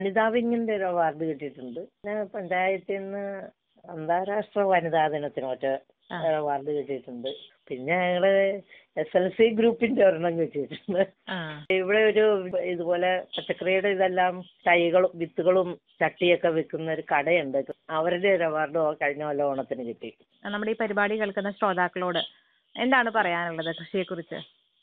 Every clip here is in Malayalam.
വനിതാ വിങ്ങിന്റെ ഒരു അവാർഡ് കിട്ടിയിട്ടുണ്ട് പിന്നെ പഞ്ചായത്തിൽ നിന്ന് അന്താരാഷ്ട്ര വനിതാ ദിനത്തിന് ഒറ്റ ആ. അവാർഡ് കിട്ടിയിട്ടുണ്ട് പിന്നെ ഞങ്ങള് എസ് എൽ സി ഗ്രൂപ്പിന്റെ ഒരെണ്ണം കിട്ടിയിട്ടുണ്ട് ആ ഇവിടെ ഒരു ഇതുപോലെ പച്ചക്കറിയുടെ ഇതെല്ലാം തൈകളും വിത്തുകളും ചട്ടിയൊക്കെ വിൽക്കുന്ന ഒരു കടയുണ്ട് അവരുടെ ഒരു അവാർഡ് കഴിഞ്ഞ കൊല്ലം ഓണത്തിന് കിട്ടി നമ്മുടെ ഈ പരിപാടി കേൾക്കുന്ന ശ്രോതാക്കളോട് എന്താണ് പറയാനുള്ളത് കൃഷിയെക്കുറിച്ച്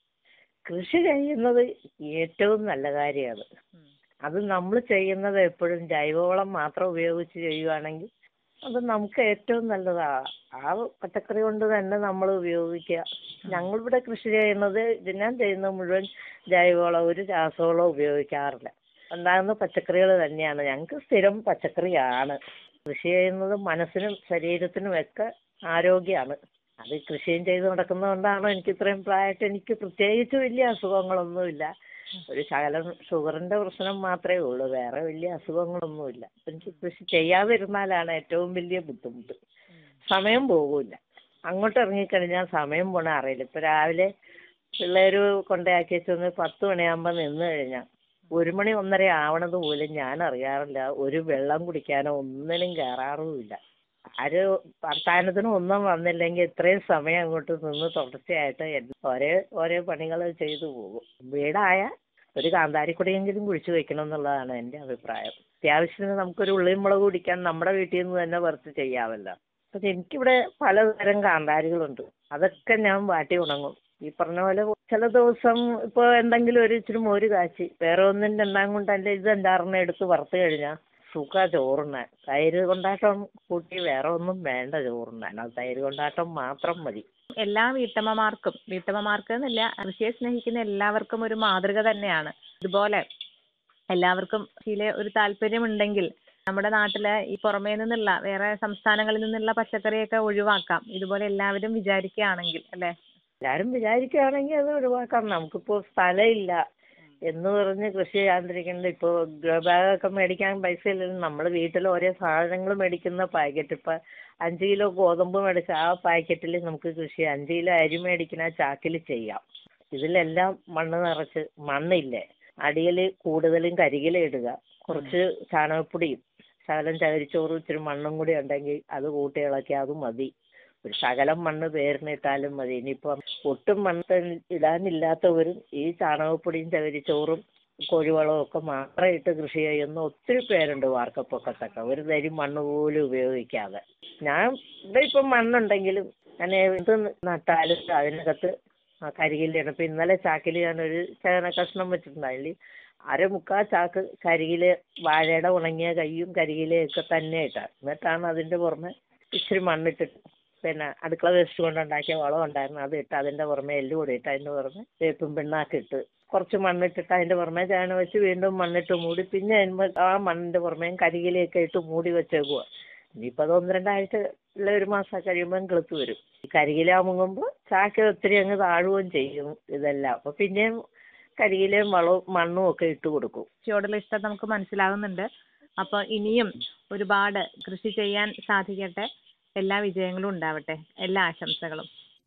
കൃഷി ചെയ്യുന്നത് ഏറ്റവും നല്ല കാര്യമാണ് അത് നമ്മൾ ചെയ്യുന്നത് എപ്പോഴും ജൈവവളം മാത്രം ഉപയോഗിച്ച് ചെയ്യുവാണെങ്കിൽ അത് നമുക്ക് ഏറ്റവും നല്ലതാ ആ പച്ചക്കറി കൊണ്ട് തന്നെ നമ്മൾ ഉപയോഗിക്കുക ഞങ്ങളിവിടെ കൃഷി ചെയ്യുന്നത് ഇത് ഞാൻ ചെയ്യുന്നത് മുഴുവൻ ജൈവവളം ഒരു രാസവളം ഉപയോഗിക്കാറില്ല ഉണ്ടാകുന്ന പച്ചക്കറികൾ തന്നെയാണ് ഞങ്ങൾക്ക് സ്ഥിരം പച്ചക്കറിയാണ് കൃഷി ചെയ്യുന്നത് മനസ്സിനും ശരീരത്തിനും ഒക്കെ ആരോഗ്യമാണ് അത് കൃഷിയും ചെയ്ത് നടക്കുന്നതുകൊണ്ടാണോ എനിക്ക് ഇത്രയും പ്രായമായിട്ട് എനിക്ക് പ്രത്യേകിച്ച് വലിയ അസുഖങ്ങളൊന്നുമില്ല ഒരു ശകലം ഷുഗറിന്റെ പ്രശ്നം മാത്രമേ ഉള്ളൂ വേറെ വലിയ അസുഖങ്ങളൊന്നുമില്ല എനിക്ക് കൃഷി ചെയ്യാതിരുന്നാലാണ് ഏറ്റവും വലിയ ബുദ്ധിമുട്ട് സമയം പോകില്ല അങ്ങോട്ട് ഇറങ്ങിക്കഴിഞ്ഞാൽ സമയം പോണ അറിയില്ല ഇപ്പൊ രാവിലെ പിള്ളേർ കൊണ്ടയാക്കി വെച്ചൊന്ന് പത്ത് മണിയാകുമ്പോൾ നിന്ന് കഴിഞ്ഞാൽ ഒരു മണി ഒന്നര ആവണത് പോലും ഞാൻ അറിയാറില്ല ഒരു വെള്ളം കുടിക്കാനോ ഒന്നിനും കയറാറുമില്ല ആര് വർത്താനത്തിനും ഒന്നും വന്നില്ലെങ്കിൽ ഇത്രയും സമയം അങ്ങോട്ട് നിന്ന് തുടർച്ചയായിട്ട് എൻ- ഒരേ ഓരോ പണികൾ ചെയ്തു പോകും വീടായ ഒരു കാന്താരിക്കുടിയെങ്കിലും കുഴിച്ചു വെക്കണം എന്നുള്ളതാണ് എൻ്റെ അഭിപ്രായം അത്യാവശ്യത്തിന് നമുക്കൊരു ഉള്ളിയും മുളക് കുടിക്കാൻ നമ്മുടെ വീട്ടിൽ നിന്ന് തന്നെ വറുത്ത് ചെയ്യാമല്ലോ പക്ഷെ എനിക്കിവിടെ പലതരം കാന്താരികളുണ്ട് അതൊക്കെ ഞാൻ വാട്ടി ഉണങ്ങും ഈ പറഞ്ഞ പോലെ ചില ദിവസം ഇപ്പോൾ എന്തെങ്കിലും ഒരു ഇച്ചിരി മോര് കാച്ചി വേറെ ഒന്നിൻ്റെ എണ്ണാൻ കൊണ്ട് എൻ്റെ ഇത് എന്താറിനെ എടുത്ത് വറുത്ത് കഴിഞ്ഞാൽ സുഖ ചോറുണ്ണാൻ തൈര് കൊണ്ടാട്ടം കൂട്ടി വേറെ ഒന്നും വേണ്ട ചോറുണ്ണാൻ അത് തൈര് കൊണ്ടാട്ടം മാത്രം മതി എല്ലാ വീട്ടമ്മമാർക്കും വീട്ടമ്മമാർക്ക് എന്നല്ല കൃഷിയെ സ്നേഹിക്കുന്ന എല്ലാവർക്കും ഒരു മാതൃക തന്നെയാണ് ഇതുപോലെ എല്ലാവർക്കും കൃഷിയിലെ ഒരു താല്പര്യമുണ്ടെങ്കിൽ നമ്മുടെ നാട്ടിലെ ഈ പുറമേ നിന്നുള്ള വേറെ സംസ്ഥാനങ്ങളിൽ നിന്നുള്ള പച്ചക്കറിയൊക്കെ ഒഴിവാക്കാം ഇതുപോലെ എല്ലാവരും വിചാരിക്കുകയാണെങ്കിൽ അല്ലേ എല്ലാവരും വിചാരിക്കുകയാണെങ്കിൽ അത് ഒഴിവാക്കാം നമുക്കിപ്പോൾ സ്ഥലമില്ല എന്ന് പറഞ്ഞ് കൃഷി ചെയ്യാണ്ടിരിക്കേണ്ട ഇപ്പോൾ ഗ്രോ ബാഗൊക്കെ മേടിക്കാൻ പൈസ ഇല്ലെങ്കിൽ നമ്മൾ വീട്ടിൽ ഓരോ സാധനങ്ങൾ മേടിക്കുന്ന പാക്കറ്റ് ഇപ്പം അഞ്ച് കിലോ ഗോതമ്പ് മേടിച്ച ആ പാക്കറ്റിൽ നമുക്ക് കൃഷി അഞ്ച് കിലോ അരി മേടിക്കുന്ന ചാക്കിൽ ചെയ്യാം ഇതിലെല്ലാം മണ്ണ് നിറച്ച് മണ്ണില്ലേ അടിയിൽ കൂടുതലും കരികില ഇടുക കുറച്ച് ചാണകപ്പൊടിയും ശകലം ചകിരിച്ചോറും ഇച്ചിരി മണ്ണും കൂടി ഉണ്ടെങ്കിൽ അത് കൂട്ടി ഇളക്കി അത് മതി ഒരു ശകലം മണ്ണ് പേരിനിട്ടാലും മതി ഇനിയിപ്പം ഒട്ടും മണ്ണ് ഇടാനില്ലാത്തവരും ഈ ചാണകപ്പൊടിയും ചകിരിച്ചോറും കോഴിവളവും ഒക്കെ മാത്രം ഇട്ട് കൃഷി ചെയ്യുന്ന ഒത്തിരി പേരുണ്ട് വാർക്കപ്പൊക്കത്തൊക്കെ ഒരു തരി മണ്ണ് പോലും ഉപയോഗിക്കാതെ ഞാൻ ഇവിടെ ഇപ്പം മണ്ണുണ്ടെങ്കിലും ഞാൻ എന്ത് നട്ടാലും അതിനകത്ത് ആ കരികിലാണ് ഇപ്പം ഇന്നലെ ചാക്കിൽ ഞാനൊരു ചേന കഷ്ണം വെച്ചിട്ടുണ്ടായി അര മുക്കാൽ ചാക്ക് കരികില് വാഴയുടെ ഉണങ്ങിയ കയ്യും കരികിലയൊക്കെ തന്നെ ഇട്ട എന്നിട്ടാണ് അതിൻ്റെ പുറമെ ഇച്ചിരി മണ്ണിട്ടിട്ട് പിന്നെ അടുക്കള വേസ്റ്റ് കൊണ്ടുണ്ടാക്കിയ വളം ഉണ്ടായിരുന്നു അത് ഇട്ട് അതിൻ്റെ പുറമെ എല്ല് കൂടി ഇട്ട് അതിൻ്റെ പുറമെ വേപ്പും പിണ്ണാക്ക് ഇട്ട് കുറച്ച് മണ്ണിട്ടിട്ട് അതിൻ്റെ പുറമെ ചാണ വെച്ച് വീണ്ടും മണ്ണിട്ട് മൂടി പിന്നെ അതിന്മേ ആ മണ്ണിൻ്റെ പുറമെ കരികിലയൊക്കെ ഇട്ട് മൂടി വെച്ചേക്കുക ഇനിയിപ്പോൾ അത് ഒന്ന് രണ്ടാഴ്ച ഇല്ല ഒരു മാസം കഴിയുമ്പോൾ കിളുത്ത് വരും ഈ കരികില മുങ്ങുമ്പോൾ ചാക്ക് ഒത്തിരി അങ്ങ് താഴുകയും ചെയ്യും ഇതെല്ലാം അപ്പോൾ പിന്നെയും കരികിലയും വളവും മണ്ണും ഒക്കെ ഇട്ട് കൊടുക്കും കൃഷിയോടുള്ള ഇഷ്ടം നമുക്ക് മനസ്സിലാകുന്നുണ്ട് അപ്പോൾ ഇനിയും ഒരുപാട് കൃഷി ചെയ്യാൻ സാധിക്കട്ടെ എല്ലാ വിജയങ്ങളും ഉണ്ടാവട്ടെ എല്ലാ ആശംസകളും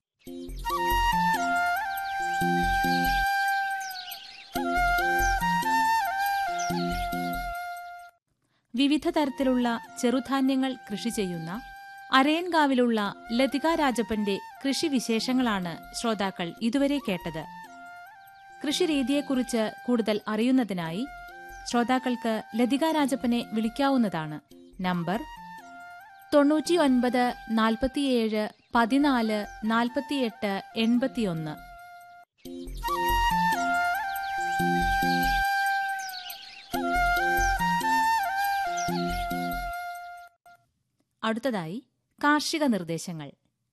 വിവിധ തരത്തിലുള്ള ചെറുധാന്യങ്ങൾ കൃഷി ചെയ്യുന്ന അരയൻകാവിലുള്ള ലതിക രാജപ്പന്റെ കൃഷി വിശേഷങ്ങളാണ് ശ്രോതാക്കൾ ഇതുവരെ കേട്ടത് കൃഷിരീതിയെക്കുറിച്ച് കൂടുതൽ അറിയുന്നതിനായി ശ്രോതാക്കൾക്ക് ലതിക രാജപ്പനെ വിളിക്കാവുന്നതാണ് നമ്പർ തൊണ്ണൂറ്റി ഒൻപത് നാൽപ്പത്തിയേഴ് പതിനാല് നാൽപ്പത്തിയെട്ട് എൺപത്തിയൊന്ന് അടുത്തതായി കാർഷിക നിർദ്ദേശങ്ങൾ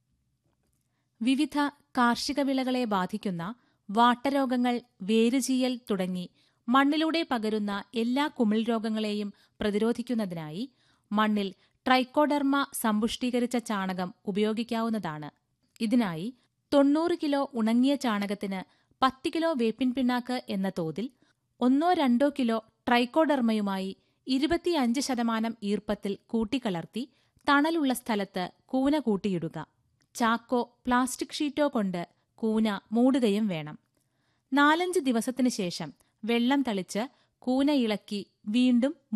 വിവിധ കാർഷിക വിളകളെ ബാധിക്കുന്ന വാട്ടരോഗങ്ങൾ വേരുചീയൽ തുടങ്ങി മണ്ണിലൂടെ പകരുന്ന എല്ലാ കുമിൾ രോഗങ്ങളെയും പ്രതിരോധിക്കുന്നതിനായി മണ്ണിൽ ട്രൈക്കോഡർമ സമ്പുഷ്ടീകരിച്ച ചാണകം ഉപയോഗിക്കാവുന്നതാണ് ഇതിനായി തൊണ്ണൂറ് കിലോ ഉണങ്ങിയ ചാണകത്തിന് പത്ത് കിലോ വേപ്പിൻ പിണ്ണാക്ക് എന്ന തോതിൽ ഒന്നോ രണ്ടോ കിലോ ട്രൈക്കോഡർമയുമായി ഇരുപത്തിയഞ്ച് ശതമാനം ഈർപ്പത്തിൽ കൂട്ടിക്കലർത്തി തണലുള്ള സ്ഥലത്ത് കൂന കൂട്ടിയിടുക ചാക്കോ പ്ലാസ്റ്റിക് ഷീറ്റോ കൊണ്ട് കൂന മൂടുകയും വേണം നാലഞ്ച് ദിവസത്തിനു ശേഷം വെള്ളം തളിച്ച് കൂന ഇളക്കി വീണ്ടും